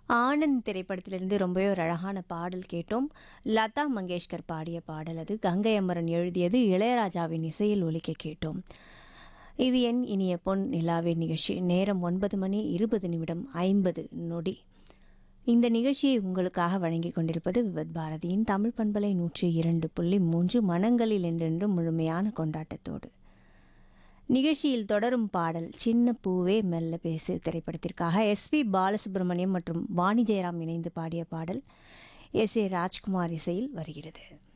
ஆனந்த் திரைப்படத்திலிருந்து ரொம்பவே ஒரு அழகான பாடல் கேட்டோம் லதா மங்கேஷ்கர் பாடிய பாடல் அது கங்கை அமரன் எழுதியது இளையராஜாவின் இசையில் ஒலிக்க கேட்டோம் இது என் இனிய பொன் நிலாவே நிகழ்ச்சி நேரம் ஒன்பது மணி இருபது நிமிடம் ஐம்பது நொடி இந்த நிகழ்ச்சியை உங்களுக்காக வழங்கி கொண்டிருப்பது விவத் பாரதியின் தமிழ் பண்பலை நூற்றி இரண்டு புள்ளி மூன்று மனங்களில் என்றென்று முழுமையான கொண்டாட்டத்தோடு நிகழ்ச்சியில் தொடரும் பாடல் சின்ன பூவே மெல்ல பேசு திரைப்படத்திற்காக எஸ்பி பாலசுப்ரமணியம் மற்றும் வாணி ஜெயராம் இணைந்து பாடிய பாடல் எஸ் ஏ ராஜ்குமார் இசையில் வருகிறது